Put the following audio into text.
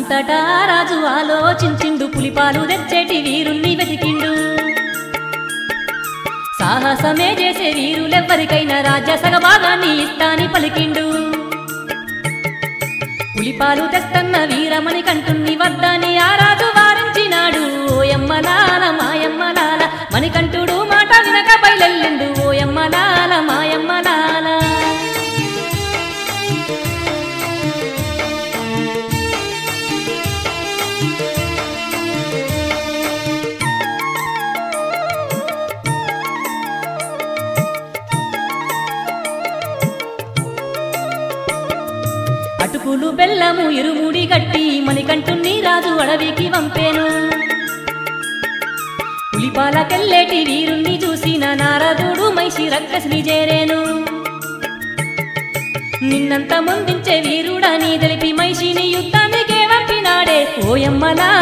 అంతటా రాజు ఆలోచించిండు పులిపాలు తెచ్చేటి వీరుల్ని వెతికిండు సాహసమే చేసే వీరులెవ్వరికైనా రాజ్య సగభాగాన్ని ఇస్తాని పలికిండు పులిపాలు తెస్తన్న వీరమణి కంటుని వద్దని ఆ రాజు వారించినాడు ఓయమ్మలాల మాయమ్మలాల మణికంఠుడు మాట వినక బయలెల్లిండు ఓయమ్మలాల మాయమ్మలాల అటుకులు బెల్లము ఇరుముడి గట్టి మణికంఠుణ్ణి రాజు అడవికి వంపేను పులిపాలకెళ్ళేటి వీరుణ్ణి చూసిన నారదుడు మైషి రక్కసిని చేరేను నిన్నంత ముందించే వీరుడని తెలిపి మైషిని యుద్ధానికే వంపినాడే ఓయమ్మలా